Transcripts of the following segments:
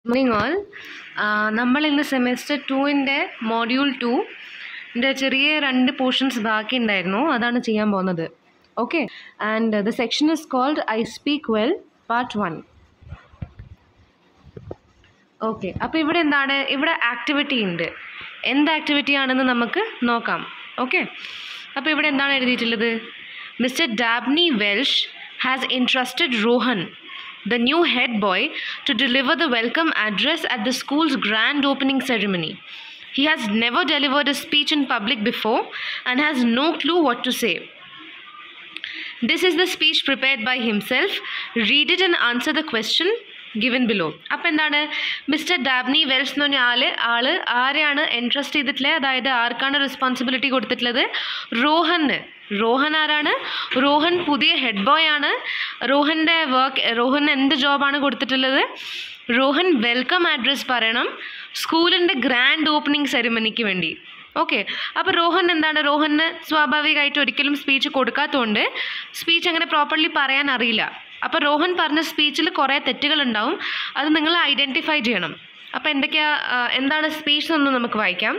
Morning all നമ്മൾ ഇന്ന് semester ടുവിൻ്റെ മോഡ്യൂൾ ടു ൻ്റെ ചെറിയ രണ്ട് പോർഷൻസ് ബാക്കി ഉണ്ടായിരുന്നു അതാണ് ചെയ്യാൻ പോകുന്നത് okay and the section is called I speak well part one okay അപ്പോൾ ഇവിടെ എന്താണ് ഇവിടെ ആക്ടിവിറ്റി ഉണ്ട് എന്ത് ആക്ടിവിറ്റി ആണെന്ന് നമുക്ക് നോക്കാം ഓക്കെ അപ്പോൾ ഇവിടെ എന്താണ് എഴുതിയിട്ടുള്ളത് mister Dabney Welsh has interested Rohan the new head boy to deliver the welcome address at the school's grand opening ceremony. He has never delivered a speech in public before and has no clue what to say. This is the speech prepared by himself. Read it and answer the question given below അപ്പം എന്താണ് mister ഡാബ്നി Wells എന്ന് പറഞ്ഞ ആള് ആള് ആരെയാണ് interest ചെയ്തിട്ടുള്ളത് അതായത് ആർക്കാണ് റെസ്പോൺസിബിലിറ്റി കൊടുത്തിട്ടുള്ളത് റോഹന് റോഹൻ ആരാണ് റോഹൻ പുതിയ ഹെഡ് ബോയ് ആണ് റോഹൻ്റെ വർക്ക് റോഹൻ എന്ത് ജോബാണ് കൊടുത്തിട്ടുള്ളത് റോഹൻ വെൽക്കം അഡ്രസ് പറയണം സ്കൂളിൻ്റെ ഗ്രാൻഡ് ഓപ്പണിംഗ് സെറിമണിക്ക് വേണ്ടി ഓക്കെ അപ്പോൾ റോഹൻ എന്താണ് റോഹന് സ്വാഭാവികമായിട്ട് ഒരിക്കലും സ്പീച്ച് കൊടുക്കാത്തതുകൊണ്ട് സ്പീച്ച് അങ്ങനെ പ്രോപ്പർലി പറയാൻ അറിയില്ല അപ്പോൾ റോഹൻ പറഞ്ഞ സ്പീച്ചിൽ കുറേ തെറ്റുകളുണ്ടാവും അത് നിങ്ങൾ ഐഡൻറ്റിഫൈ ചെയ്യണം അപ്പോൾ എന്തൊക്കെയാ എന്താണ് സ്പീച്ച് എന്ന് നമുക്ക് വായിക്കാം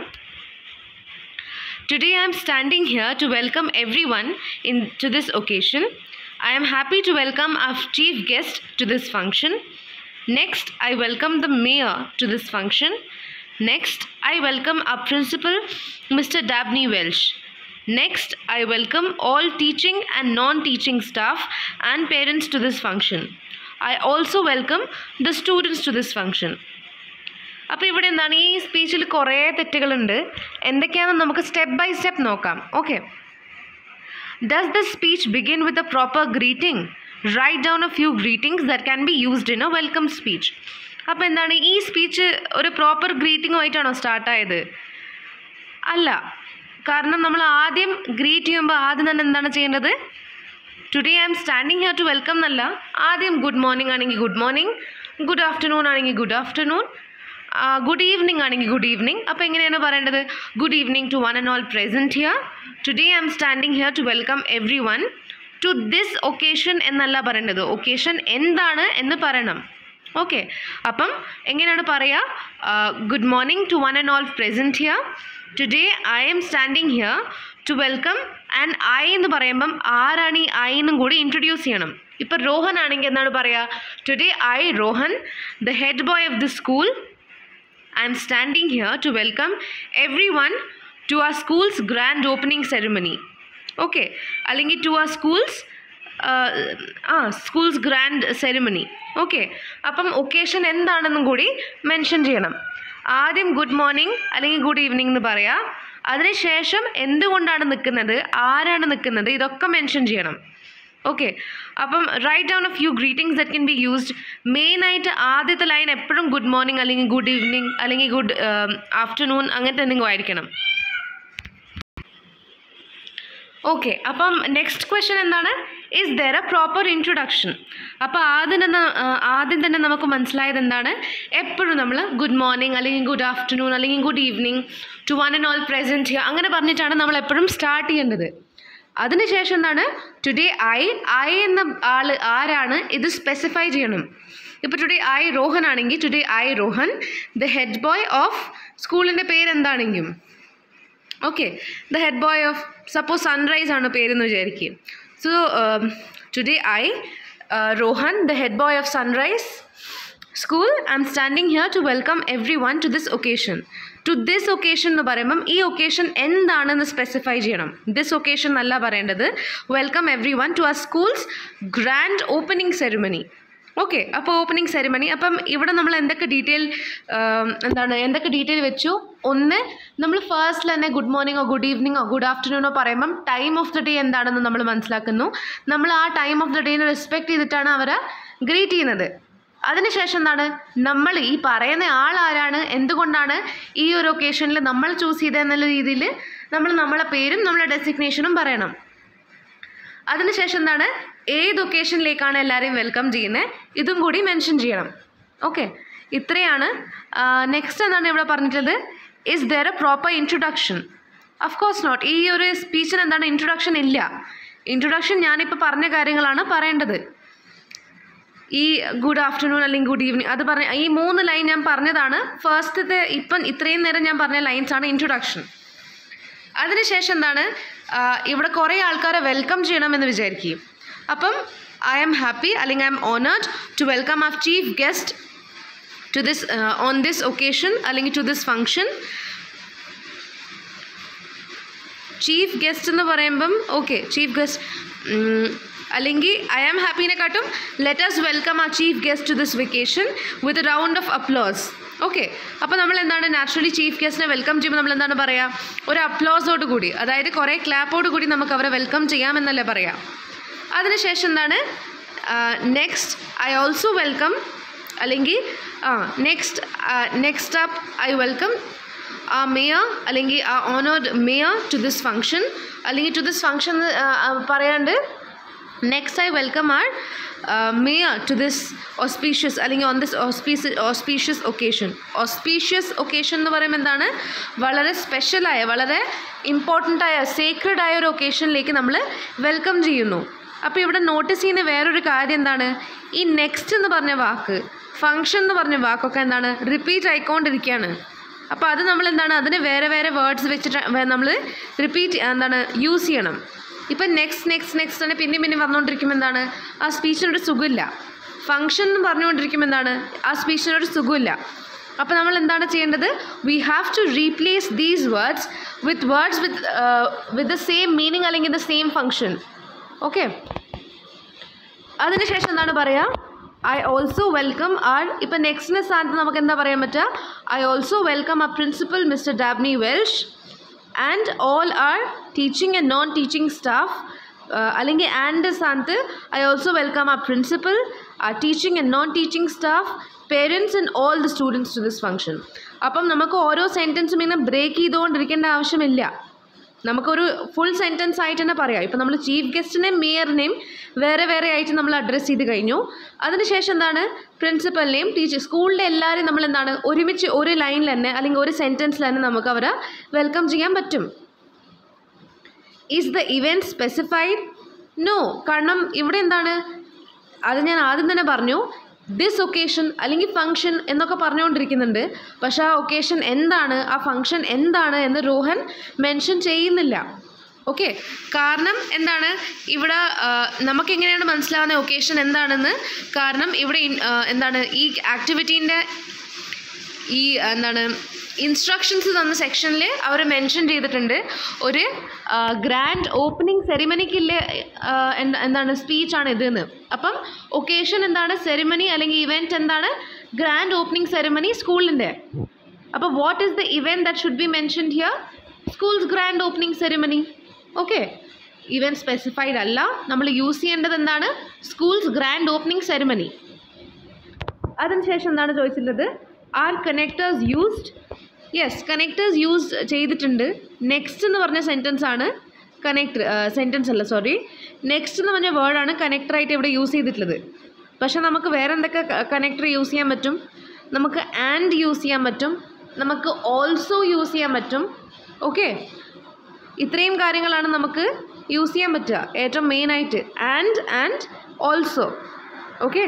Today I am standing here to welcome everyone in, to this occasion. I am happy to welcome our chief guest to this function. Next, I welcome the mayor to this function. Next, I welcome our principal, Mr. Dabney Welsh. Next, I welcome all teaching and non teaching staff and parents to this function. I also welcome the students to this function. അപ്പോൾ ഇവിടെ എന്താണ് ഈ സ്പീച്ചിൽ കുറേ തെറ്റുകളുണ്ട് എന്തൊക്കെയാണെന്ന് നമുക്ക് step by step നോക്കാം okay does the speech begin with a proper greeting write down a few greetings that can be used in a welcome speech അപ്പോൾ എന്താണ് ഈ സ്പീച്ച് ഒരു പ്രോപ്പർ ഗ്രീറ്റിംഗുമായിട്ടാണോ സ്റ്റാർട്ടായത് അല്ല കാരണം നമ്മൾ ആദ്യം ഗ്രീറ്റ് ചെയ്യുമ്പോൾ ആദ്യം തന്നെ എന്താണ് ചെയ്യേണ്ടത് today I am standing here to welcome എന്നല്ല ആദ്യം ഗുഡ് മോർണിംഗ് ആണെങ്കിൽ ഗുഡ് മോർണിംഗ് ഗുഡ് ആഫ്റ്റർനൂൺ ആണെങ്കിൽ ഗുഡ് ആഫ്റ്റർനൂൺ ഗുഡ് ഈവനിങ് ആണെങ്കിൽ ഗുഡ് ഈവനിങ് അപ്പോൾ എങ്ങനെയാണ് പറയേണ്ടത് good evening to one and all present here today I am standing here to welcome everyone to this occasion എന്നല്ല പറയേണ്ടത് occasion എന്താണ് എന്ന് പറയണം ഓക്കെ അപ്പം എങ്ങനെയാണ് പറയുക good morning to one and all present here today I am standing here to welcome and I എന്ന് പറയുമ്പം ആരാണ് ഈ ഐ എന്നും കൂടി ഇൻട്രൊഡ്യൂസ് ചെയ്യണം ഇപ്പം റോഹൻ ആണെങ്കിൽ എന്താണ് പറയുക today I Rohan the head boy of the school I am standing here to welcome everyone to our school's grand opening ceremony. Okay, അല്ലെങ്കിൽ ടു our schools ആ സ്കൂൾസ് ഗ്രാൻഡ് സെറിമണി ഓക്കെ അപ്പം ഒക്കേഷൻ എന്താണെന്നും കൂടി മെൻഷൻ ചെയ്യണം ആദ്യം good morning അല്ലെങ്കിൽ good evening എന്ന് പറയാം അതിനുശേഷം എന്തുകൊണ്ടാണ് നിൽക്കുന്നത് ആരാണ് നിൽക്കുന്നത് ഇതൊക്കെ മെൻഷൻ ചെയ്യണം ഓക്കെ അപ്പം write down a few greetings that can be used മെയിനായിട്ട് ആദ്യത്തെ ലൈൻ എപ്പോഴും ഗുഡ് മോർണിംഗ് അല്ലെങ്കിൽ ഗുഡ് ഈവനിങ് അല്ലെങ്കിൽ ഗുഡ് ആഫ്റ്റർനൂൺ അങ്ങനത്തെ എന്തെങ്കിലും ആയിരിക്കണം ഓക്കെ അപ്പം നെക്സ്റ്റ് ക്വസ്റ്റ്യൻ എന്താണ് is there a proper introduction അപ്പോൾ ആദ്യം തന്നെ ആദ്യം തന്നെ നമുക്ക് മനസ്സിലായത് എന്താണ് എപ്പോഴും നമ്മൾ ഗുഡ് മോർണിംഗ് അല്ലെങ്കിൽ ഗുഡ് ആഫ്റ്റർനൂൺ അല്ലെങ്കിൽ good evening to one and all present ചെയ്യുക അങ്ങനെ പറഞ്ഞിട്ടാണ് നമ്മൾ എപ്പോഴും സ്റ്റാർട്ട് ചെയ്യേണ്ടത് അതിനുശേഷം എന്താണ് ടുഡേ ഐ ഐ എന്ന ആൾ ആരാണ് ഇത് സ്പെസിഫൈ ചെയ്യണം ഇപ്പോൾ ടുഡേ ഐ റോഹൻ ആണെങ്കിൽ today I Rohan the head boy of സ്കൂളിൻ്റെ പേര് എന്താണെങ്കിലും okay the head boy of suppose Sunrise ആണ് പേരെന്ന് വിചാരിക്കുക so today I Rohan the head boy of Sunrise school I am standing here to welcome everyone to this occasion to this occasion എന്ന് പറയുമ്പം ഈ occasion എന്താണെന്ന് specify ചെയ്യണം this occasion എന്നല്ല പറയേണ്ടത് വെൽക്കം എവ്രി വൺ ടു ആ schools grand opening ceremony okay അപ്പോൾ opening ceremony അപ്പം ഇവിടെ നമ്മൾ എന്തൊക്കെ ഡീറ്റെയിൽ എന്താണ് എന്തൊക്കെ ഡീറ്റെയിൽ വെച്ചു ഒന്ന് നമ്മൾ ഫസ്റ്റിൽ തന്നെ ഗുഡ് മോർണിംഗോ ഗുഡ് ഈവനിങ്ങോ ഗുഡ് ആഫ്റ്റർനൂണോ പറയുമ്പം ടൈം ഓഫ് ദി ഡേ എന്താണെന്ന് നമ്മൾ മനസ്സിലാക്കുന്നു നമ്മൾ ആ ടൈം ഓഫ് ദി ഡേനെ റെസ്പെക്ട് ചെയ്തിട്ടാണ് അവരെ ഗ്രേറ്റ് ചെയ്യുന്നത് അതിനുശേഷം എന്താണ് നമ്മൾ ഈ പറയുന്ന ആൾ ആരാണ് എന്തുകൊണ്ടാണ് ഈ ഒരു ഒക്കേഷനിൽ നമ്മൾ ചൂസ് ചെയ്തതെന്നുള്ള രീതിയിൽ നമ്മൾ നമ്മളെ പേരും നമ്മളെ ഡെസിഗ്നേഷനും പറയണം അതിനുശേഷം എന്താണ് ഏത് ഒക്കേഷനിലേക്കാണ് എല്ലാവരെയും വെൽക്കം ചെയ്യുന്നത് ഇതും കൂടി മെൻഷൻ ചെയ്യണം ഓക്കെ ഇത്രയാണ് നെക്സ്റ്റ് എന്താണ് ഇവിടെ പറഞ്ഞിട്ടുള്ളത് is there a proper introduction of course not ഈ ഒരു സ്പീച്ചിന് എന്താണ് ഇൻട്രൊഡക്ഷൻ ഇല്ല ഇൻട്രൊഡക്ഷൻ ഞാനിപ്പോൾ പറഞ്ഞ കാര്യങ്ങളാണ് പറയേണ്ടത് ഈ ഗുഡ് ആഫ്റ്റർനൂൺ അല്ലെങ്കിൽ ഗുഡ് ഈവനിങ് അത് പറഞ്ഞ ഈ മൂന്ന് ലൈൻ ഞാൻ പറഞ്ഞതാണ് ഫസ്റ്റത്തെ ഇപ്പം ഇത്രയും നേരം ഞാൻ പറഞ്ഞ ലൈൻസ് ആണ് ഇൻട്രൊഡക്ഷൻ അതിനുശേഷം എന്താണ് ആ, ഇവിടെ കുറേ ആൾക്കാരെ വെൽക്കം ചെയ്യണമെന്ന് വിചാരിക്കും അപ്പം ഐ ആം ഹാപ്പി അല്ലെങ്കിൽ I am honoured to welcome our chief guest to this on this occasion അല്ലെങ്കിൽ to this function chief guest എന്ന് പറയുമ്പം ഓക്കെ ചീഫ് ഗസ്റ്റ് അല്ലെങ്കിൽ ഐ ആം ഹാപ്പിനെക്കാട്ടും ലെറ്റസ് വെൽക്കം ആ chief guest to this vacation with round of applause okay അപ്പോൾ നമ്മൾ എന്താണ് naturally chief ഗസ്റ്റിനെ welcome ചെയ്യുമ്പോൾ നമ്മൾ എന്താണ് പറയുക ഒരു അപ്ലോസോട് കൂടി അതായത് കുറേ ക്ലാപ്പോട് കൂടി നമുക്ക് അവരെ വെൽക്കം ചെയ്യാമെന്നല്ലേ പറയാം അതിനുശേഷം എന്താണ് നെക്സ്റ്റ് ഐ ഓൾസോ വെൽക്കം അല്ലെങ്കിൽ ആ next next up I welcome ആ മേയർ അല്ലെങ്കിൽ ആ honoured mayor to this function അല്ലെങ്കിൽ ടു ദിസ് ഫങ്ഷൻ പറയാണ്ട് next I welcome our mayor to this auspicious അല്ലെങ്കിൽ on this auspice auspicious occasion auspicious occasion എന്ന് പറയുമ്പോൾ എന്താണ് വളരെ സ്പെഷ്യലായ വളരെ ഇമ്പോർട്ടൻ്റ് ആയ സേക്രഡ് ആയ ഒരു ഒക്കേഷനിലേക്ക് നമ്മൾ വെൽക്കം ചെയ്യുന്നു അപ്പോൾ ഇവിടെ നോട്ടീസ് ചെയ്യുന്ന വേറൊരു കാര്യം എന്താണ് ഈ നെക്സ്റ്റ് എന്ന് പറഞ്ഞ വാക്ക് ഫങ്ഷൻ എന്ന് പറഞ്ഞ വാക്കൊക്കെ എന്താണ് റിപ്പീറ്റ് ആയിക്കൊണ്ടിരിക്കുകയാണ് അപ്പോൾ അത് നമ്മൾ എന്താണ് അതിന് വേറെ വേറെ വേർഡ്സ് വെച്ചിട്ട് നമ്മൾ റിപ്പീറ്റ് എന്താണ് യൂസ് ചെയ്യണം ഇപ്പം നെക്സ്റ്റ് നെക്സ്റ്റ് നെക്സ്റ്റ് തന്നെ പിന്നെയും പിന്നെയും പറഞ്ഞുകൊണ്ടിരിക്കുമ്പോൾ എന്താണ് ആ സ്പീച്ചിനൊരു സുഖമില്ല ഫങ്ഷൻ എന്ന് പറഞ്ഞുകൊണ്ടിരിക്കുമ്പോൾ എന്താണ് ആ സ്പീച്ചിനൊരു സുഖമില്ല അപ്പോൾ നമ്മൾ എന്താണ് ചെയ്യേണ്ടത് we have to replace these words with words with with the same meaning അല്ലെങ്കിൽ ദ സെയിം ഫങ്ഷൻ ഓക്കെ അതിനുശേഷം എന്താണ് പറയുക ഐ ഓൾസോ വെൽക്കം ആർ ഇപ്പം നെക്സ്റ്റിൻ്റെ സ്ഥാനത്ത് നമുക്ക് എന്താ പറയാൻ പറ്റുക ഐ ഓൾസോ വെൽക്കം ആ principal mister Dabney Welsh and all our teaching and non teaching staff അല്ലെങ്കിൽ ആൻഡ് സ്ഥാനത്ത് ഐ ഓൾസോ വെൽക്കം ആ പ്രിൻസിപ്പൽ ആ teaching and non teaching staff parents and all the students to this function അപ്പം നമുക്ക് ഓരോ സെൻറ്റൻസും ഇങ്ങനെ break ചെയ്തുകൊണ്ടിരിക്കേണ്ട ആവശ്യമില്ല നമുക്കൊരു ഫുൾ സെൻറ്റൻസ് ആയിട്ട് തന്നെ പറയാം ഇപ്പം നമ്മൾ ചീഫ് ഗസ്റ്റിനെയും മേയറിനെയും വേറെ വേറെ ആയിട്ട് നമ്മൾ അഡ്രസ്സ് ചെയ്ത് കഴിഞ്ഞു അതിനുശേഷം എന്താണ് പ്രിൻസിപ്പലിനെയും ടീച്ചർ സ്കൂളിലെ എല്ലാവരെയും നമ്മൾ എന്താണ് ഒരുമിച്ച് ഒരു ലൈനിൽ തന്നെ അല്ലെങ്കിൽ ഒരു സെൻറ്റൻസിൽ തന്നെ നമുക്ക് അവരെ വെൽക്കം ചെയ്യാൻ പറ്റും is the event specified no കാരണം ഇവിടെ എന്താണ് അത് ഞാൻ ആദ്യം തന്നെ പറഞ്ഞു ദിസ് ഒക്കേഷൻ അല്ലെങ്കിൽ ഫങ്ഷൻ എന്നൊക്കെ പറഞ്ഞുകൊണ്ടിരിക്കുന്നുണ്ട് പക്ഷെ ആ ഒക്കേഷൻ എന്താണ് ആ ഫങ്ഷൻ എന്താണ് എന്ന് രോഹൻ മെൻഷൻ ചെയ്യുന്നില്ല ഓക്കെ കാരണം എന്താണ് ഇവിടെ ആ, നമുക്കെങ്ങനെയാണ് മനസ്സിലാവുന്ന ഒക്കേഷൻ എന്താണെന്ന് കാരണം ഇവിടെ ഇൻ- ആ, എന്താണ് ഈ ആക്ടിവിറ്റീൻ്റെ ഈ എന്താണ് ഇൻസ്ട്രക്ഷൻസ് തന്ന സെക്ഷനിൽ അവർ മെൻഷൻ ചെയ്തിട്ടുണ്ട് ഒരു ഗ്രാൻഡ് ഓപ്പണിംഗ് സെറിമണിക്കുള്ള എന്താണ് സ്പീച്ചാണ് ഇതെന്ന് അപ്പം ഒക്കേഷൻ എന്താണ് സെറിമണി അല്ലെങ്കിൽ ഇവൻറ്റ് എന്താണ് ഗ്രാൻഡ് ഓപ്പണിംഗ് സെറിമണി സ്കൂളിൻ്റെ അപ്പോൾ what is the event that should be mentioned here schools grand opening ceremony okay event specified അല്ല നമ്മൾ യൂസ് ചെയ്യേണ്ടത് എന്താണ് സ്കൂൾസ് ഗ്രാൻഡ് ഓപ്പണിംഗ് സെറിമണി അതിനുശേഷം എന്താണ് ചോദിച്ചിട്ടുള്ളത് are connectors used yes connectors use ചെയ്തിട്ടുണ്ട് നെക്സ്റ്റ് എന്ന് പറഞ്ഞ സെൻറ്റൻസ് ആണ് കണക്ടർ സെൻറ്റൻസ് അല്ല സോറി നെക്സ്റ്റ് എന്ന് പറഞ്ഞ വേർഡാണ് കണക്ടറായിട്ട് ഇവിടെ യൂസ് ചെയ്തിട്ടുള്ളത് പക്ഷേ നമുക്ക് വേറെ എന്തൊക്കെ കണക്ടർ യൂസ് ചെയ്യാൻ പറ്റും നമുക്ക് ആൻഡ് യൂസ് ചെയ്യാൻ പറ്റും നമുക്ക് ഓൾസോ യൂസ് ചെയ്യാൻ പറ്റും ഓക്കെ ഇത്രയും കാര്യങ്ങളാണ് നമുക്ക് യൂസ് ചെയ്യാൻ പറ്റുക ഏറ്റവും മെയിനായിട്ട് and and also okay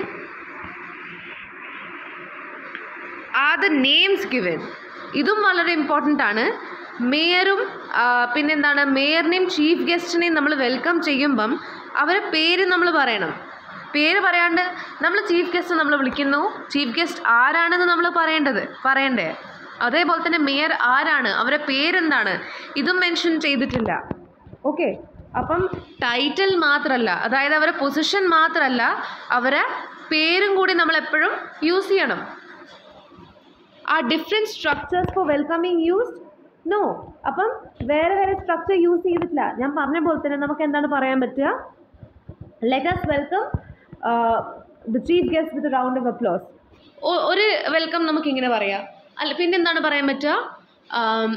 are the names given ഇതും വളരെ ഇമ്പോർട്ടൻ്റ് ആണ് മേയറും ആ, പിന്നെന്താണ് മേയറിനെയും ചീഫ് ഗസ്റ്റിനെയും നമ്മൾ വെൽക്കം ചെയ്യുമ്പം അവരെ പേര് നമ്മൾ പറയണം പേര് പറയാണ്ട് നമ്മൾ ചീഫ് ഗസ്റ്റ് നമ്മൾ വിളിക്കുന്നു ചീഫ് ഗസ്റ്റ് ആരാണെന്ന് നമ്മൾ പറയേണ്ടത് പറയണ്ടേ അതേപോലെ തന്നെ മേയർ ആരാണ് അവരെ പേരെന്താണ് ഇതും മെൻഷൻ ചെയ്തിട്ടില്ല ഓക്കെ അപ്പം ടൈറ്റിൽ മാത്രമല്ല അതായത് അവരെ പൊസിഷൻ മാത്രമല്ല അവരെ പേരും കൂടി നമ്മൾ എപ്പോഴും യൂസ് ചെയ്യണം are different structures for welcoming used no അപ്പം വേറെ വേറെ സ്ട്രക്ചർ യൂസ് ചെയ്തിട്ടില്ല ഞാൻ പറഞ്ഞ പോലെ തന്നെ നമുക്ക് എന്താണ് പറയാൻ പറ്റുക let's welcome the chief guest with round of applause ഒരു വെൽക്കം നമുക്ക് ഇങ്ങനെ പറയാം അല്ല പിന്നെ എന്താണ് പറയാൻ പറ്റുക ആം,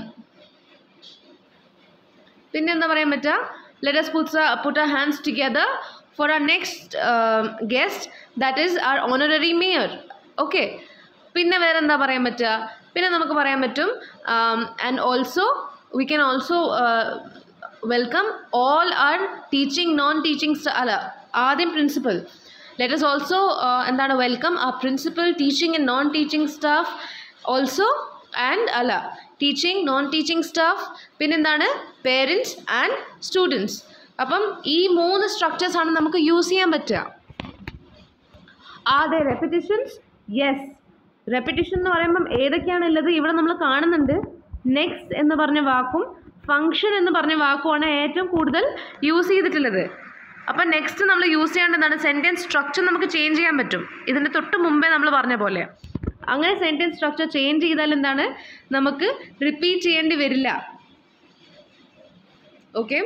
പിന്നെ എന്താ പറയാൻ പറ്റുക ലെറ്റസ് പുട്ട് പുട്ട് ആ hands together for our next guest that is our honorary mayor okay പിന്നെ വേറെ എന്താ പറയാൻ പറ്റുക പിന്നെ നമുക്ക് പറയാൻ പറ്റും and also we can also welcome all our teaching non teaching അല്ല ആദ്യം പ്രിൻസിപ്പൽ ലെറ്റ് us ഓൾസോ എന്താണ് വെൽക്കം ആ principal teaching and non teaching staff also and അല്ല ടീച്ചിങ് നോൺ ടീച്ചിങ് സ്റ്റാഫ് പിന്നെന്താണ് പേരൻസ് ആൻഡ് സ്റ്റുഡൻസ് അപ്പം ഈ മൂന്ന് സ്ട്രക്ചേഴ്സാണ് നമുക്ക് യൂസ് ചെയ്യാൻ പറ്റുക R the repetitions yes repetition എന്ന് പറയുമ്പം ഏതൊക്കെയാണ് ഉള്ളത് ഇവിടെ നമ്മൾ കാണുന്നുണ്ട് നെക്സ്റ്റ് എന്ന് പറഞ്ഞ വാക്കും ഫങ്ഷൻ എന്ന് പറഞ്ഞ വാക്കുമാണ് ഏറ്റവും കൂടുതൽ യൂസ് ചെയ്തിട്ടുള്ളത് അപ്പം നെക്സ്റ്റ് നമ്മൾ യൂസ് ചെയ്യേണ്ടതാണ് സെൻറ്റൻസ് സ്ട്രക്ചർ നമുക്ക് ചേഞ്ച് ചെയ്യാൻ പറ്റും ഇതിൻ്റെ തൊട്ട് മുമ്പേ നമ്മൾ പറഞ്ഞ പോലെ അങ്ങനെ സെൻറ്റൻസ് സ്ട്രക്ചർ ചേഞ്ച് ചെയ്താൽ എന്താണ് നമുക്ക് റിപ്പീറ്റ് ചെയ്യേണ്ടി വരില്ല okay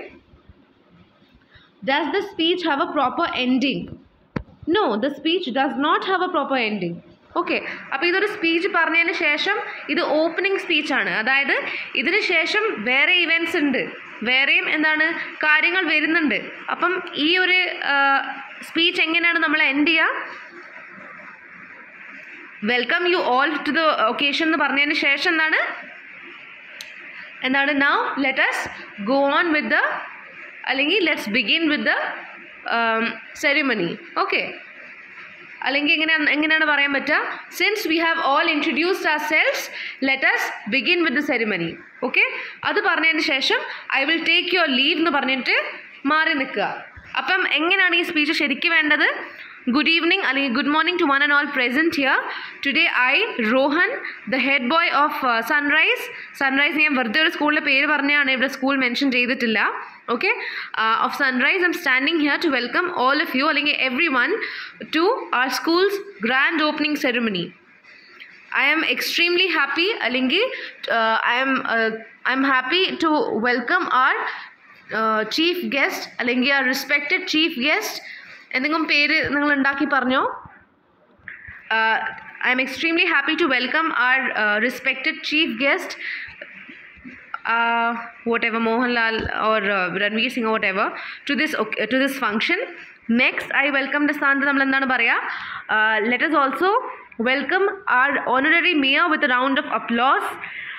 does the speech have a proper ending no the speech does not have a proper ending okay അപ്പോൾ ഇതൊരു സ്പീച്ച് പറഞ്ഞതിന് ശേഷം ഇത് ഓപ്പണിംഗ് സ്പീച്ചാണ് അതായത് ഇതിന് ശേഷം വേറെ ഇവൻറ്റ്സ് ഉണ്ട് വേറെയും എന്താണ് കാര്യങ്ങൾ വരുന്നുണ്ട് അപ്പം ഈ ഒരു സ്പീച്ച് എങ്ങനെയാണ് നമ്മൾ എൻഡ് ചെയ്യുക welcome you all to the occasion എന്ന് പറഞ്ഞതിന് ശേഷം എന്താണ് എന്താണ് now let's go on with the അല്ലെങ്കിൽ let's begin with the ceremony okay അല്ലെങ്കിൽ എങ്ങനെയാണ് എങ്ങനെയാണ് പറയാൻ പറ്റുക since we have all introduced ourselves let's begin with the ceremony okay അത് പറഞ്ഞതിന് ശേഷം I will take your leave എന്ന് പറഞ്ഞിട്ട് മാറി നിൽക്കുക അപ്പം എങ്ങനെയാണ് ഈ സ്പീച്ച് ശരിക്കും വേണ്ടത് ഗുഡ് ഈവനിങ് അല്ലെങ്കിൽ good morning to one and all present here today I Rohan the head boy of Sunrise Sunrise ഞാൻ വെറുതെ ഒരു സ്കൂളിലെ പേര് പറഞ്ഞാണ് ഇവിടെ സ്കൂൾ മെൻഷൻ ചെയ്തിട്ടില്ല okay uh, of sunrise i'm standing here to welcome all of you അല്ലെങ്കിൽ everyone to our school's grand opening ceremony i am extremely happy അല്ലെങ്കിൽ uh, i am uh, i'm happy to welcome our uh, chief guest അല്ലെങ്കിൽ our respected chief guest എന്തെങ്കിലും പേര് നിങ്ങൾ ഉണ്ടാക്കി പറഞ്ഞോ uh, i am extremely happy to welcome our uh, respected chief guest uh, whatever Mohanlal or uh, Ranveer Singh or whatever to this oc- to this function. Next, I welcome the സ്ഥാനത്ത് നമ്മൾ എന്താണ് പറയുക let us also welcome our honorary mayor with round of applause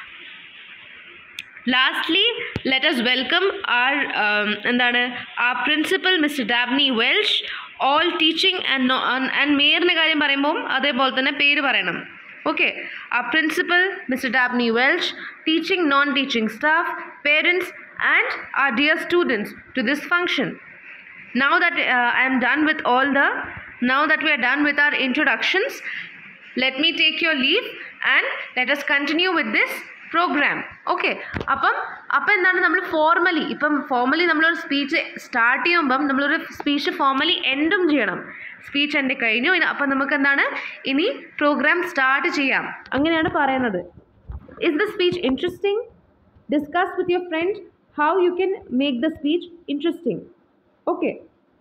lastly let us welcome our എന്താണ് ആ principal mister Dabney Welsh all teaching and and മേയറിൻ്റെ കാര്യം പറയുമ്പോൾ അതേപോലെ തന്നെ പേര് പറയണം okay our principal mr dabney welsh teaching non-teaching staff parents and our dear students to this function now that uh, i am done with all the now that we are done with our introductions let me take your leave and let us continue with this programme okay അപ്പം അപ്പം എന്താണ് നമ്മൾ formally ഇപ്പം formally നമ്മളൊരു speech start ചെയ്യുമ്പം നമ്മളൊരു speech formally എൻഡും ചെയ്യണം speech എൻ്റെ കഴിഞ്ഞു ഇനി അപ്പം നമുക്ക് എന്താണ് ഇനി പ്രോഗ്രാം സ്റ്റാർട്ട് ചെയ്യാം അങ്ങനെയാണ് പറയുന്നത് is the speech interesting discuss with your friend how you can make the speech interesting okay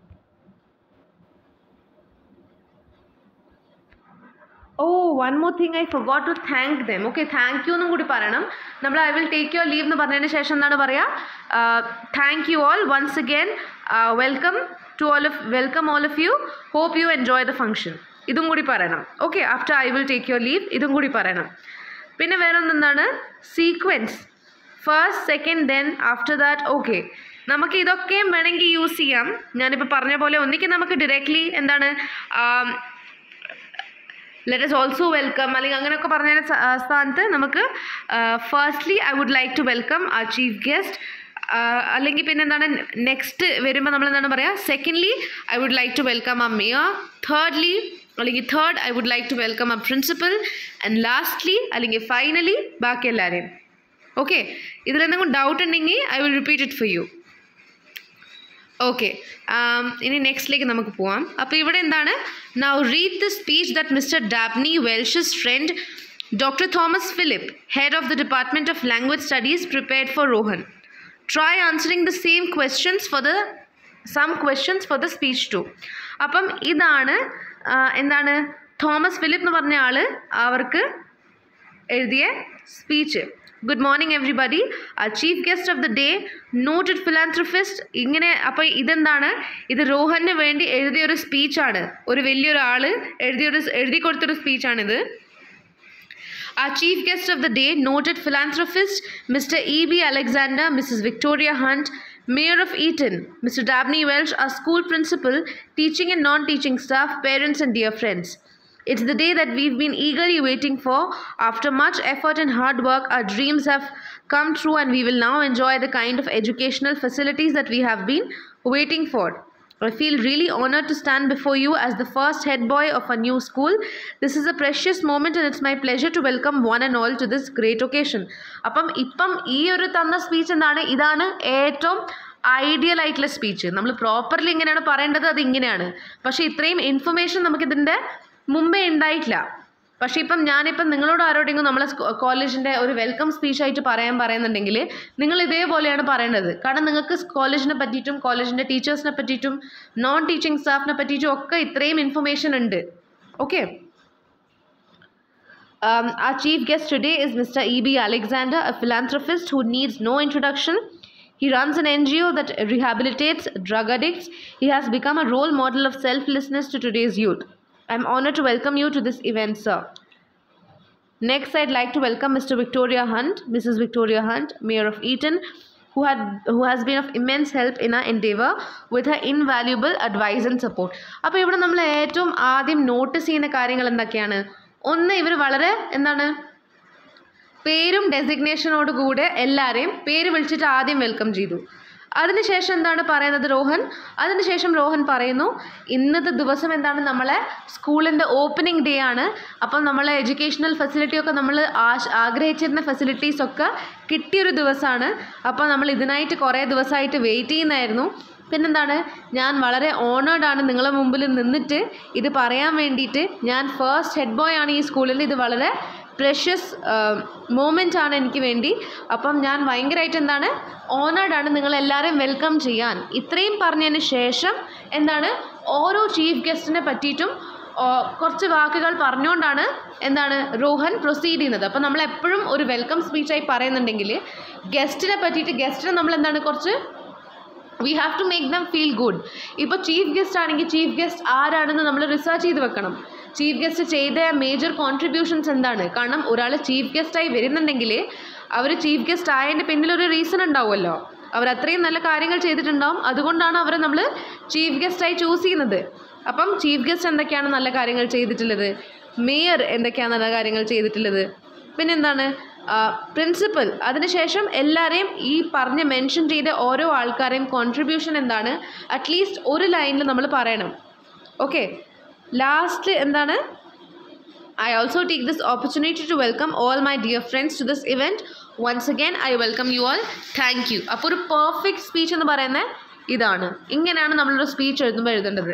oh one more thing I forgot to thank them okay thank you എന്നും കൂടി പറയണം നമ്മൾ I will take your leave എന്ന് പറഞ്ഞതിന് ശേഷം എന്താണ് പറയുക thank you all once again welcome to all of welcome all of you hope you enjoy the function ഇതും കൂടി പറയണം okay after I will take your leave ഇതും കൂടി പറയണം പിന്നെ വേറെ ഒന്നെന്താണ് sequence first second then after that okay നമുക്ക് ഇതൊക്കെയും വേണമെങ്കിൽ യൂസ് ചെയ്യാം ഞാനിപ്പോൾ പറഞ്ഞ പോലെ ഒന്നിക്ക് നമുക്ക് ഡയറക്റ്റ്ലി എന്താണ് ലെറ്റ് എസ് ഓൾസോ വെൽക്കം അല്ലെങ്കിൽ അങ്ങനെയൊക്കെ പറഞ്ഞ സ്ഥാനത്ത് നമുക്ക് firstly I would like to welcome ആ ചീഫ് ഗസ്റ്റ് അല്ലെങ്കിൽ പിന്നെ എന്താണ് നെക്സ്റ്റ് വരുമ്പോൾ നമ്മൾ എന്താണ് പറയുക secondly I would like to welcome ആ മേയർ തേർഡ്ലി അല്ലെങ്കിൽ third I would like to welcome ആ പ്രിൻസിപ്പൽ ആൻഡ് ലാസ്റ്റ്ലി അല്ലെങ്കിൽ ഫൈനലി ബാക്കി എല്ലാവരെയും ഓക്കെ ഇതിലെന്തെങ്കിലും ഡൗട്ട് ഉണ്ടെങ്കിൽ I will repeat it for you okay ഇനി നെക്സ്റ്റിലേക്ക് നമുക്ക് പോവാം അപ്പോൾ ഇവിടെ എന്താണ് now read the speech that mister ഡാബ്നി വെൽഷസ് friend doctor Thomas Philip head of the department of language studies prepared for Rohan try answering the same questions for the some questions for the speech two അപ്പം ഇതാണ് എന്താണ് Thomas Philip എന്ന് പറഞ്ഞ ആൾ അവർക്ക് എഴുതിയ speech good morning everybody ആ chief guest of the day noted philanthropist ഇങ്ങനെ അപ്പോൾ ഇതെന്താണ് ഇത് റോഹന് വേണ്ടി എഴുതിയൊരു സ്പീച്ചാണ് ഒരു വലിയൊരാൾ എഴുതിയൊരു എഴുതി കൊടുത്തൊരു സ്പീച്ചാണിത് Our chief guest of the day, noted philanthropist Mr. E.B. Alexander, Mrs. Victoria Hunt, Mayor of Eton, Mr. Dabney Welsh, our school principal, teaching and non teaching staff, parents, and dear friends. It's the day that we've been eagerly waiting for. After much effort and hard work, our dreams have come true, and we will now enjoy the kind of educational facilities that we have been waiting for. I feel really honored to stand before you as the first head boy of a new school. This is a precious moment and it's my pleasure to welcome one and all to this great occasion. അപ്പം ഇപ്പം ഈ ഒരു തന്ന speech എന്താണ് ഇതാണ് ഏറ്റവും ideal ആയിട്ടുള്ള speech നമ്മൾ പ്രോപ്പർലി ഇങ്ങനെയാണ് പറയേണ്ടത് അത് ഇങ്ങനെയാണ് പക്ഷേ ഇത്രയും ഇൻഫർമേഷൻ നമുക്കിതിൻ്റെ മുമ്പേ ഉണ്ടായിട്ടില്ല പക്ഷേ ഇപ്പം ഞാനിപ്പം നിങ്ങളോട് ആരോടെങ്കിലും നമ്മളെ കോളേജിൻ്റെ ഒരു വെൽക്കം സ്പീച്ച് ആയിട്ട് പറയാൻ പറയുന്നുണ്ടെങ്കിൽ നിങ്ങൾ ഇതേപോലെയാണ് പറയേണ്ടത് കാരണം നിങ്ങൾക്ക് കോളേജിനെ പറ്റിയിട്ടും കോളേജിൻ്റെ ടീച്ചേഴ്സിനെ പറ്റിയിട്ടും നോൺ ടീച്ചിങ് സ്റ്റാഫിനെ പറ്റിയിട്ടും ഒക്കെ ഇത്രയും ഇൻഫർമേഷൻ ഉണ്ട് okay Um, our chief guest today is Mr. E.B. Alexander, a philanthropist who needs no introduction. He runs an NGO that rehabilitates drug addicts. He has become a role model of selflessness to today's youth. I'm honored to welcome you to this event, sir. Next, I'd like to welcome Mr. Victoria Hunt, Mrs. Victoria Hunt, Mayor of Eton, who had who has been of immense help in our endeavor with her invaluable advice and support. അപ്പോൾ ഇവിടെ നമ്മൾ ഏറ്റവും ആദ്യം notice ചെയ്യുന്ന കാര്യങ്ങൾ എന്തൊക്കെയാണ് ഒന്ന് ഇവർ വളരെ എന്താണ് പേരും ഡെസിഗ്നേഷനോട് കൂടെ എല്ലാവരെയും പേര് വിളിച്ചിട്ട് ആദ്യം വെൽക്കം ചെയ്തു അതിനുശേഷം എന്താണ് പറയുന്നത് റോഹൻ അതിനുശേഷം റോഹൻ പറയുന്നു ഇന്നത്തെ ദിവസം എന്താണ് നമ്മളെ സ്കൂളിൻ്റെ ഓപ്പണിംഗ് ഡേ ആണ് അപ്പം നമ്മളെ എഡ്യൂക്കേഷണൽ ഫെസിലിറ്റിയൊക്കെ നമ്മൾ ആശ ആഗ്രഹിച്ചിരുന്ന ഫെസിലിറ്റീസ് ഒക്കെ കിട്ടിയൊരു ദിവസമാണ് അപ്പോൾ നമ്മൾ ഇതിനായിട്ട് കുറേ ദിവസമായിട്ട് വെയിറ്റ് ചെയ്യുന്നതായിരുന്നു പിന്നെന്താണ് ഞാൻ വളരെ ഓണേർഡ് ആണ് നിങ്ങളെ മുമ്പിൽ നിന്നിട്ട് ഇത് പറയാൻ വേണ്ടിയിട്ട് ഞാൻ ഫസ്റ്റ് ഹെഡ് ബോയ് ആണ് ഈ സ്കൂളിൽ ഇത് വളരെ പ്രഷ്യസ് മൂമെൻ്റ് ആണ് എനിക്ക് വേണ്ടി അപ്പം ഞാൻ ഭയങ്കരമായിട്ട് എന്താണ് ഓണേർഡ് ആണ് നിങ്ങളെല്ലാവരെയും വെൽക്കം ചെയ്യാൻ ഇത്രയും പറഞ്ഞതിന് ശേഷം എന്താണ് ഓരോ ചീഫ് ഗസ്റ്റിനെ പറ്റിയിട്ടും ഓ, കുറച്ച് വാക്കുകൾ പറഞ്ഞുകൊണ്ടാണ് എന്താണ് റോഹൻ പ്രൊസീഡ് ചെയ്യുന്നത് അപ്പം നമ്മൾ എപ്പോഴും ഒരു വെൽക്കം സ്പീച്ചായി പറയുന്നുണ്ടെങ്കിൽ ഗസ്റ്റിനെ പറ്റിയിട്ട് ഗസ്റ്റിനെ നമ്മൾ എന്താണ് കുറച്ച് we have to make them feel good ഇപ്പോൾ ചീഫ് ഗസ്റ്റ് ആണെങ്കിൽ ചീഫ് ഗസ്റ്റ് ആരാണെന്ന് നമ്മൾ റിസർച്ച് ചെയ്ത് വെക്കണം ചീഫ് ഗസ്റ്റ് ചെയ്ത മേജർ കോൺട്രിബ്യൂഷൻസ് എന്താണ് കാരണം ഒരാൾ ചീഫ് ഗസ്റ്റായി വരുന്നുണ്ടെങ്കിൽ അവർ ചീഫ് ഗസ്റ്റ് ആയതിൻ്റെ പിന്നിൽ ഒരു റീസൺ ഉണ്ടാവുമല്ലോ അവർ അത്രയും നല്ല കാര്യങ്ങൾ ചെയ്തിട്ടുണ്ടാവും അതുകൊണ്ടാണ് അവരെ നമ്മൾ ചീഫ് ഗസ്റ്റായി ചൂസ് ചെയ്യുന്നത് അപ്പം ചീഫ് ഗസ്റ്റ് എന്തൊക്കെയാണ് നല്ല കാര്യങ്ങൾ ചെയ്തിട്ടുള്ളത് മേയർ എന്തൊക്കെയാണ് നല്ല കാര്യങ്ങൾ ചെയ്തിട്ടുള്ളത് പിന്നെന്താണ് പ്രിൻസിപ്പൽ അതിനുശേഷം എല്ലാവരെയും ഈ പറഞ്ഞ് മെൻഷൻ ചെയ്ത ഓരോ ആൾക്കാരെയും കോൺട്രിബ്യൂഷൻ എന്താണ് അറ്റ്ലീസ്റ്റ് ഒരു ലൈനിൽ നമ്മൾ പറയണം ഓക്കെ ലാസ്റ്റ് എന്താണ് I also take this opportunity to welcome all my dear friends to this event. Once again, I welcome you all. Thank you. അപ്പോൾ ഒരു പെർഫെക്റ്റ് സ്പീച്ച് എന്ന് പറയുന്നത് ഇതാണ് ഇങ്ങനെയാണ് നമ്മളൊരു സ്പീച്ച് എഴുതുമ്പോൾ എഴുതേണ്ടത്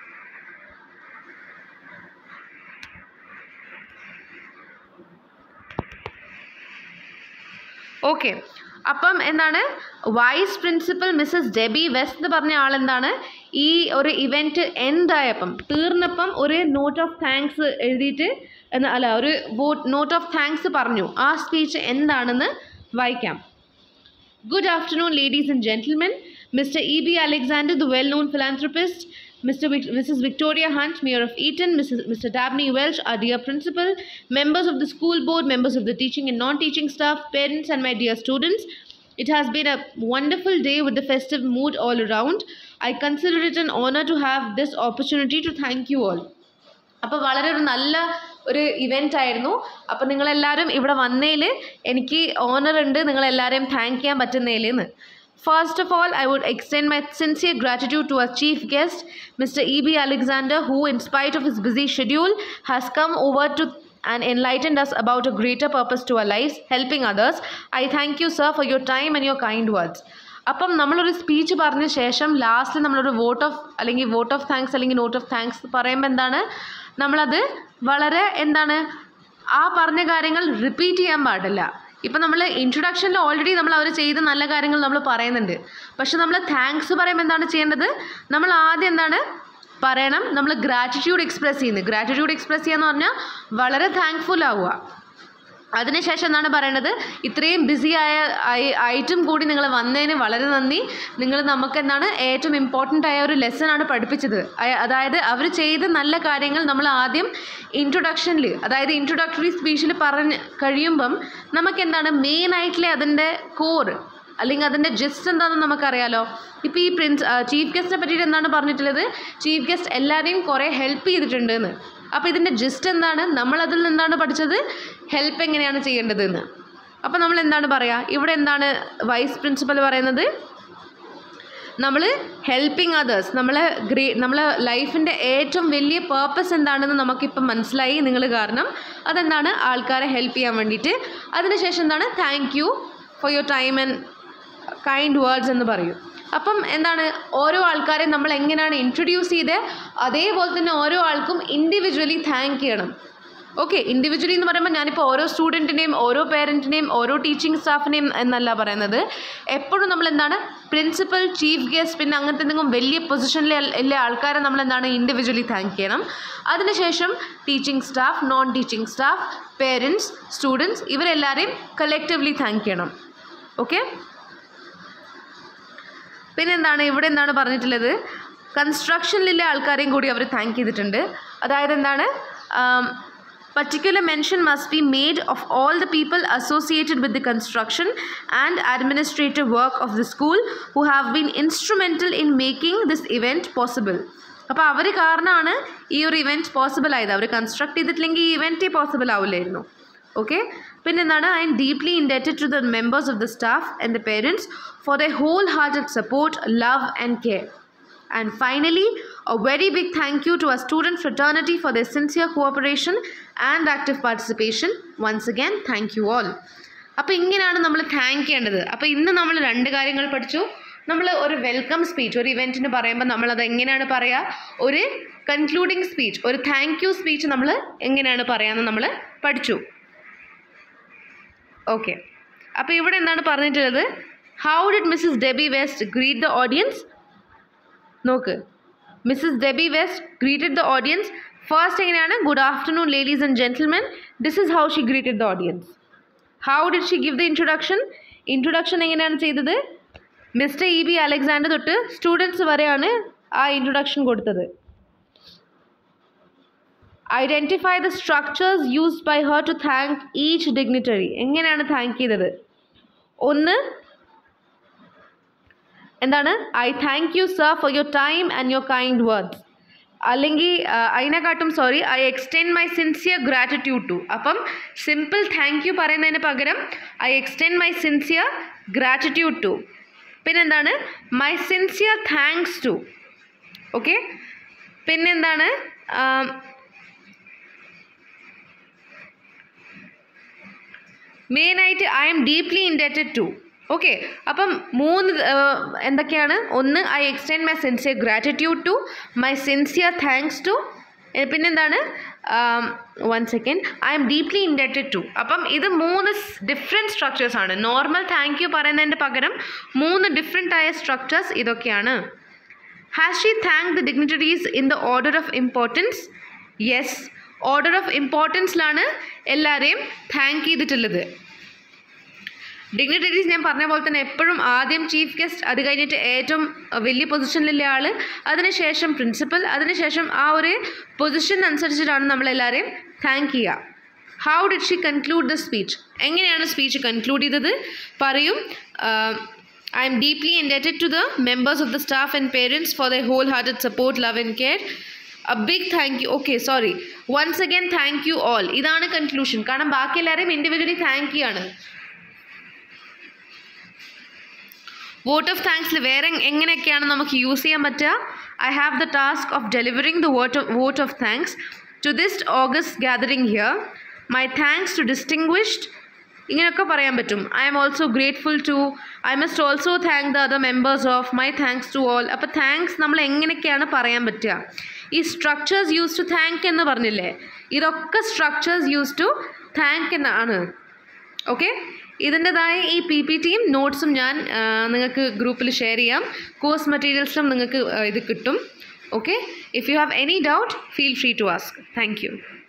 ഓക്കെ അപ്പം എന്താണ് vice principal missus Debbie West എന്ന് പറഞ്ഞ ആളെന്താണ് ഈ ഒരു ഇവൻറ്റ് എൻഡായപ്പം തീർന്നപ്പം ഒരു നോട്ട് ഓഫ് താങ്ക്സ് എഴുതിയിട്ട് എന്ന് അല്ല ഒരു നോട്ട് ഓഫ് താങ്ക്സ് പറഞ്ഞു ആ സ്പീച്ച് എന്താണെന്ന് വായിക്കാം Good afternoon, ladies and gentlemen. Mr. E.B. Alexander, the well known philanthropist, Mr. Vic- Mrs. Victoria Hunt, Mayor of Eton, Mrs. Mr. Dabney Welsh, our dear principal, members of the school board, members of the teaching and non teaching staff, parents, and my dear students. It has been a wonderful day with the festive mood all around. I consider it an honor to have this opportunity to thank you all. അപ്പോൾ വളരെ ഒരു നല്ല ഒരു event ആയിരുന്നു അപ്പോൾ നിങ്ങളെല്ലാവരും ഇവിടെ വന്നതിൽ എനിക്ക് ഓണർ ഉണ്ട് നിങ്ങളെല്ലാവരെയും താങ്ക് ചെയ്യാൻ പറ്റുന്നതിൽ എന്ന് first of all I would extend my sincere gratitude to our chief guest mister E B Alexander who in spite of his busy schedule has come over to and enlightened us about a greater purpose to our lives, helping others. I thank you, sir, for your time and your kind words. അപ്പം നമ്മളൊരു speech പറഞ്ഞ ശേഷം last നമ്മളൊരു vote of അല്ലെങ്കിൽ vote of thanks അല്ലെങ്കിൽ note of thanks പറയുമ്പോൾ എന്താണ് നമ്മളത് വളരെ എന്താണ് ആ പറഞ്ഞ കാര്യങ്ങൾ റിപ്പീറ്റ് ചെയ്യാൻ പാടില്ല ഇപ്പം നമ്മൾ ഇൻട്രൊഡക്ഷനിൽ ഓൾറെഡി നമ്മൾ അവർ ചെയ്ത നല്ല കാര്യങ്ങൾ നമ്മൾ പറയുന്നുണ്ട് പക്ഷെ നമ്മൾ താങ്ക്സ് പറയുമ്പോൾ എന്താണ് ചെയ്യേണ്ടത് നമ്മൾ ആദ്യം എന്താണ് പറയണം നമ്മൾ ഗ്രാറ്റിറ്റ്യൂഡ് എക്സ്പ്രസ് ചെയ്യുന്നത് ഗ്രാറ്റിറ്റ്യൂഡ് എക്സ്പ്രസ് ചെയ്യാന്ന് പറഞ്ഞാൽ വളരെ താങ്ക്ഫുൾ ആവുക അതിനുശേഷം എന്താണ് പറയേണ്ടത് ഇത്രയും ബിസി ആയ ആയി- ആയിട്ടും കൂടി നിങ്ങൾ വന്നതിന് വളരെ നന്ദി നിങ്ങൾ നമുക്ക് എന്താണ് ഏറ്റവും ഇമ്പോർട്ടൻ്റ് ആയ ഒരു ലെസൺ ആണ് പഠിപ്പിച്ചത് അയ- അതായത് അവർ ചെയ്ത നല്ല കാര്യങ്ങൾ നമ്മൾ ആദ്യം ഇൻട്രൊഡക്ഷനിൽ അതായത് ഇൻട്രൊഡക്ടറി സ്പീച്ചിൽ പറഞ്ഞ് കഴിയുമ്പം നമുക്ക് എന്താണ് മെയിൻ ആയിട്ടുള്ള അതിൻ്റെ കോർ അല്ലെങ്കിൽ അതിൻ്റെ ജസ്റ്റ് എന്താണെന്ന് നമുക്കറിയാലോ ഇപ്പോൾ ഈ പ്രിൻസ് ചീഫ് ഗസ്റ്റിനെ പറ്റിയിട്ട് എന്താണ് പറഞ്ഞിട്ടുള്ളത് ചീഫ് ഗസ്റ്റ് എല്ലാവരെയും കുറേ ഹെൽപ്പ് ചെയ്തിട്ടുണ്ട് എന്ന് അപ്പോൾ ഇതിൻ്റെ ജസ്റ്റ് എന്താണ് നമ്മളതിൽ നിന്നാണ് പഠിച്ചത് ഹെൽപ്പ് എങ്ങനെയാണ് ചെയ്യേണ്ടതെന്ന് അപ്പോൾ നമ്മൾ എന്താണ് പറയുക ഇവിടെ എന്താണ് വൈസ് പ്രിൻസിപ്പൽ പറയുന്നത് നമ്മൾ ഹെൽപ്പിംഗ് അതേഴ്സ് നമ്മളെ ഗ്രേ നമ്മളെ ലൈഫിൻ്റെ ഏറ്റവും വലിയ പേർപ്പസ് എന്താണെന്ന് നമുക്കിപ്പം മനസ്സിലായി നിങ്ങൾ കാരണം അതെന്താണ് ആൾക്കാരെ ഹെൽപ്പ് ചെയ്യാൻ വേണ്ടിയിട്ട് അതിനുശേഷം എന്താണ് thank you for your time and kind words എന്ന് പറയും അപ്പം എന്താണ് ഓരോ ആൾക്കാരെ നമ്മൾ എങ്ങനെയാണ് ഇൻട്രൊഡ്യൂസ് ചെയ്തത് അതേപോലെ തന്നെ ഓരോ ആൾക്കും ഇൻഡിവിജ്വലി താങ്ക് ചെയ്യണം ഓക്കെ ഇൻഡിവിജ്വലി എന്ന് പറയുമ്പോൾ ഞാനിപ്പോൾ ഓരോ സ്റ്റുഡൻറ്റിനെയും ഓരോ പേരൻറ്റിനെയും ഓരോ ടീച്ചിങ് സ്റ്റാഫിനെയും എന്നല്ല പറയുന്നത് എപ്പോഴും നമ്മൾ എന്താണ് പ്രിൻസിപ്പൽ ചീഫ് ഗസ്റ്റ് പിന്നെ അങ്ങനത്തെ എന്തെങ്കിലും വലിയ പൊസിഷനിലെ എല്ലാ ആൾക്കാരെ നമ്മൾ എന്താണ് ഇൻഡിവിജ്വലി താങ്ക് ചെയ്യണം അതിനുശേഷം teaching staff non teaching staff parents students ഇവരെല്ലാവരെയും കളക്റ്റീവ്ലി താങ്ക് ചെയ്യണം ഓക്കെ പിന്നെന്താണ് ഇവിടെ എന്താണ് പറഞ്ഞിട്ടുള്ളത് കൺസ്ട്രക്ഷനിലെ ആൾക്കാരെയും കൂടി അവർ താങ്ക് ചെയ്തിട്ടുണ്ട് അതായത് എന്താണ് particular mention must be made of all the people associated with the construction and administrative work of the school who have been instrumental in making this event possible അപ്പോൾ അവർ കാരണമാണ് ഈ ഒരു ഇവൻറ്റ് പോസിബിൾ ആയത് അവർ construct ചെയ്തിട്ടില്ലെങ്കിൽ ഈ ഇവൻറ്റേ possible ആവില്ലായിരുന്നു ഓക്കെ പിന്നെന്താണ് I'm deeply indebted to the members of the staff and the parents for the whole hearted support love and care And finally, a very big thank you to our student fraternity for their sincere cooperation and active participation. Once again, thank you all. അപ്പോൾ ഇങ്ങനെയാണ് നമ്മൾ thank ചെയ്യേണ്ടത് അപ്പോൾ ഇന്ന് നമ്മൾ രണ്ട് കാര്യങ്ങൾ പഠിച്ചു നമ്മൾ ഒരു വെൽക്കം സ്പീച്ച് ഒരു ഇവൻറ്റിന് പറയുമ്പോൾ നമ്മളത് എങ്ങനെയാണ് പറയുക ഒരു കൺക്ലൂഡിങ് സ്പീച്ച് ഒരു താങ്ക് യു സ്പീച്ച് നമ്മൾ എങ്ങനെയാണ് പറയാമെന്ന് നമ്മൾ പഠിച്ചു ഓക്കെ അപ്പോൾ ഇവിടെ എന്താണ് പറഞ്ഞിട്ടുള്ളത് how did Mrs Debbie West greet the audience നോക്ക് Mrs Debbie West greeted the audience first എങ്ങനെയാണ് good afternoon ladies and gentlemen this is how she greeted the audience how did she give the introduction introduction എങ്ങനെയാണ് ചെയ്തത് Mr E B Alexander തൊട്ട് students വരെയാണ് ആ introduction കൊടുത്തത് identify the structures used by her to thank each dignitary എങ്ങനെയാണ് thank ചെയ്തത് ഒന്ന് എന്താണ് I thank you sir for your time and your kind words അല്ലെങ്കിൽ അതിനെക്കാട്ടും sorry I extend my sincere gratitude to അപ്പം സിമ്പിൾ താങ്ക് യു പറയുന്നതിന് പകരം I extend my sincere gratitude to പിന്നെന്താണ് my sincere thanks to okay പിന്നെന്താണ് മെയിനായിട്ട് I'm deeply indebted to okay അപ്പം മൂന്ന് എന്തൊക്കെയാണ് ഒന്ന് I extend my sincere gratitude to my sincere thanks to പിന്നെന്താണ് one second I'm deeply indebted to അപ്പം ഇത് മൂന്ന് ഡിഫറെൻറ്റ് സ്ട്രക്ചേഴ്സ് ആണ് നോർമൽ താങ്ക് യു പറയുന്നതിൻ്റെ പകരം മൂന്ന് ഡിഫറെൻ്റ് ആയ സ്ട്രക്ചേഴ്സ് ഇതൊക്കെയാണ് has she thank the dignitaries in the order of importance yes order of ഇമ്പോർട്ടൻസിലാണ് എല്ലാവരെയും താങ്ക് ചെയ്തിട്ടുള്ളത് ഡിഗ്നിറ്ററീസ് ഞാൻ പറഞ്ഞ പോലെ തന്നെ എപ്പോഴും ആദ്യം ചീഫ് ഗസ്റ്റ് അത് കഴിഞ്ഞിട്ട് ഏറ്റവും വലിയ പൊസിഷനിലുള്ള ആൾ അതിനുശേഷം പ്രിൻസിപ്പൽ അതിനുശേഷം ആ ഒരു പൊസിഷൻ അനുസരിച്ചിട്ടാണ് നമ്മളെല്ലാവരെയും താങ്ക് ചെയ്യുക how did she conclude the speech എങ്ങനെയാണ് സ്പീച്ച് കൺക്ലൂഡ് ചെയ്തത് പറയും I'm deeply indebted to the members of the staff and parents for the whole hearted support love and care a big thank you okay sorry once again thank you all ഇതാണ് conclusion കാരണം ബാക്കി എല്ലാവരെയും individually thank ചെയ്യാണ് vote of താങ്ക്സിൽ വേറെ എങ്ങനെയൊക്കെയാണ് നമുക്ക് use ചെയ്യാൻ പറ്റുക I have the task of delivering the vote of vote of thanks to this august gathering here my thanks to distinguished ഇങ്ങനെയൊക്കെ പറയാൻ പറ്റും I'm also grateful to I must also thank the other members of my thanks to all അപ്പോൾ thanks നമ്മൾ എങ്ങനെയൊക്കെയാണ് പറയാൻ പറ്റുക ഈ structures use to thank എന്ന് പറഞ്ഞില്ലേ ഇതൊക്കെ സ്ട്രക്ചേഴ്സ് യൂസ് ടു താങ്ക് എന്നാണ് ഓക്കെ ഇതിൻ്റെതായ ഈ പി പി ടിയും നോട്ട്സും ഞാൻ നിങ്ങൾക്ക് ഗ്രൂപ്പിൽ ഷെയർ ചെയ്യാം കോഴ്സ് മെറ്റീരിയൽസിലും നിങ്ങൾക്ക് ഇത് കിട്ടും okay if you have any doubt feel free to ask thank U